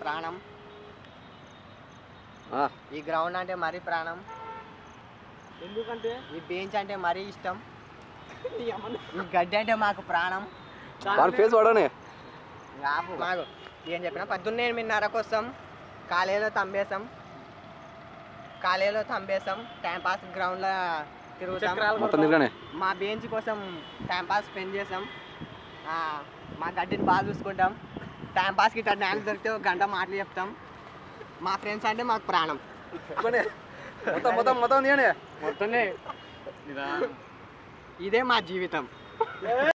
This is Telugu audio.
ప్రాణం ఆ, ఈ గ్రౌండ్ అంటే మరీ ప్రాణం ఎందుకంటే ఈ బెంచ్ అంటే మరీ ఇష్టం ఈ గడ్డి అంటే మాకు ప్రాణం వాడి ఫేస్ వాడనే ఆపు మాకు ఏం చెప్పిన పొద్దున్నే ఎనిమిదిన్నరకు వస్తాం కాలేజీలో తంబేసాం కాలేజీలో తంబేసాం టైంపాస్ గ్రౌండ్లో తిరుగుతాం చక్రాలు మొత్తం తిరగనే మా బెంచ్ కోసం టైంపాస్ స్పెండ్ చేసాం ఆ, మా గడ్డిని బాగా చూసుకుంటాం టైంపాస్కి ఇట్లా డ్యాన్స్ దొరికితే ఒక గంట మాటలు చెప్తాం మా ఫ్రెండ్స్ అంటే మాకు ప్రాణం మొత్తం మొత్తం మొత్తం తీయనే మొత్తమే ఇదే మా జీవితం